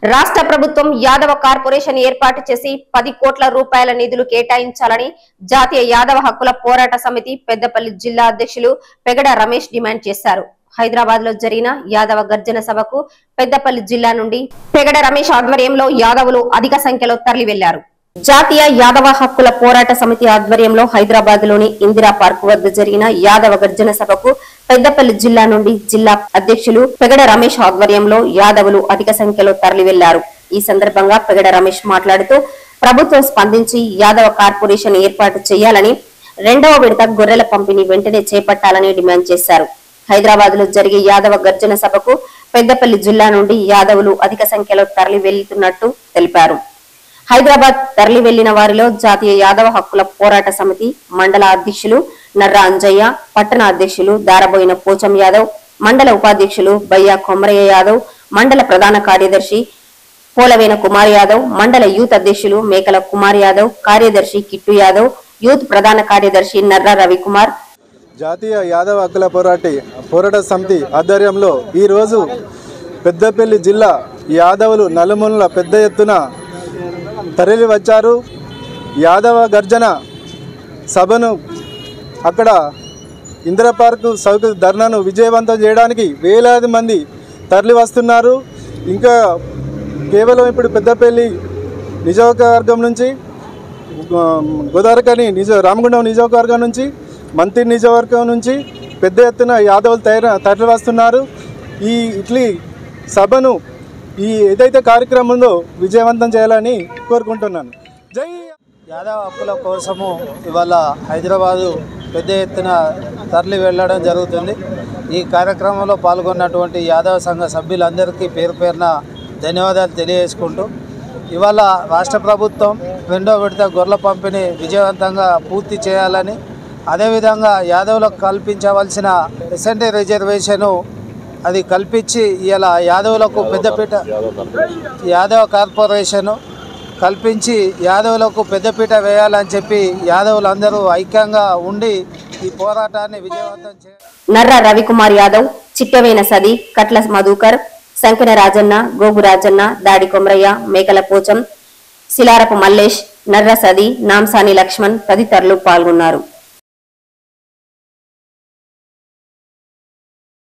రాష్ట్ర ప్రభుత్వం యాదవ కార్పొరేషన్ ఏర్పాటు చేసి పది కోట్ల రూపాయల నిధులు కేటాయించాలని జాతీయ యాదవ హక్కుల పోరాట సమితి పెద్దపల్లి జిల్లా అధ్యక్షులు పెగడ రమేష్ డిమాండ్ చేశారు హైదరాబాద్ లో జరిగిన యాదవ గర్జన సభకు పెద్దపల్లి జిల్లా నుండి పెగడ రమేష్ ఆధ్వర్యంలో యాదవులు అధిక సంఖ్యలో తరలి వెళ్లారు జాతీయ యాదవ హక్కుల పోరాట సమితి ఆధ్వర్యంలో హైదరాబాద్ లోని ఇందిరా పార్క్ వద్ద జరిగిన యాదవ గర్జన సభకు పెద్దపల్లి జిల్లా నుండి జిల్లా అధ్యక్షులు పెగడ రమేష్ ఆధ్వర్యంలో యాదవులు అధిక సంఖ్యలో తరలి వెళ్లారు ఈ సందర్భంగా పెగడ రమేష్ మాట్లాడుతూ ప్రభుత్వం స్పందించి యాదవ కార్పొరేషన్ ఏర్పాటు చేయాలని రెండవ విడత గొర్రెల పంపిణీ వెంటనే చేపట్టాలని డిమాండ్ చేశారు హైదరాబాద్ లో జరిగే యాదవ గర్జన సభకు పెద్దపల్లి జిల్లా నుండి యాదవులు అధిక సంఖ్యలో తరలి వెళ్తున్నట్టు తెలిపారు హైదరాబాద్ తరలి వెళ్లిన వారిలో జాతీయ యాదవ హక్కుల పోరాట సమితి మండల అధ్యక్షులు నర్రా అంజయ్య పట్టణ అధ్యక్షులు దారబోయిన పోచం యాదవ్ మండల ఉపాధ్యక్షులు బయ్యా కొమరయ్య యాదవ్ మండల ప్రధాన కార్యదర్శి పోలవేన కుమార్ యాదవ్ మండల యూత్ అధ్యక్షులు మేకల కుమార్ యాదవ్ కార్యదర్శి కిట్టు యాదవ్ యూత్ ప్రధాన కార్యదర్శి నర్రా రవికుమార్ జాతీయ యాదవ హక్కుల పోరాటి పోరాట సమితి ఆధ్వర్యంలో ఈరోజు పెద్దపల్లి జిల్లా యాదవులు నలుమూలల పెద్ద ఎత్తున తరలి వచ్చారు యాదవ గర్జన సభను అక్కడ ఇందిరా పార్కు సౌక ధర్నాను విజయవంతం చేయడానికి వేలాది మంది తరలి వస్తున్నారు ఇంకా కేవలం ఇప్పుడు పెద్దపల్లి నియోజకవర్గం నుంచి గోదావరికని నిజ రామగుండం నియోజకవర్గం నుంచి మంత్రి నియోజకవర్గం నుంచి పెద్ద ఎత్తున యాదవులు తయారు తరలి వస్తున్నారు ఈ ఇట్లీ సభను ఈ ఏదైతే కార్యక్రమం ఉందో విజయవంతం చేయాలని కోరుకుంటున్నాను జై యాదవ హక్కుల కోసము ఇవాళ హైదరాబాదు పెద్ద ఎత్తున తరలి వెళ్ళడం జరుగుతుంది ఈ కార్యక్రమంలో పాల్గొన్నటువంటి యాదవ సంఘ సభ్యులందరికీ పేరు పేరున ధన్యవాదాలు తెలియజేసుకుంటూ ఇవాళ రాష్ట్ర ప్రభుత్వం రెండో విడత గొర్రెల పంపిణీ విజయవంతంగా పూర్తి చేయాలని అదేవిధంగా యాదవులకు కల్పించవలసిన ఎస్ఎన్టీ రిజర్వేషను అది కల్పించి ఇలా యాదవులకు పెద్దపీట యాదవ కార్పొరేషను కల్పించి యాదవులకు పెద్దపీట వేయాలని చెప్పి యాదవులందరూ ఐక్యంగా ఉండి ఈ పోరాటాన్ని విజయవంతం చేయాలి నర్ర రవికుమార్ యాదవ్ చిట్టవేన సది కట్ల మధుకర్ శంకర రాజన్న గోగు రాజన్న దాడి కొమరయ్య మేకల పోచం శిలారపు మల్లేష్ నర్ర సది నాంసాని లక్ష్మణ్ తదితరులు పాల్గొన్నారు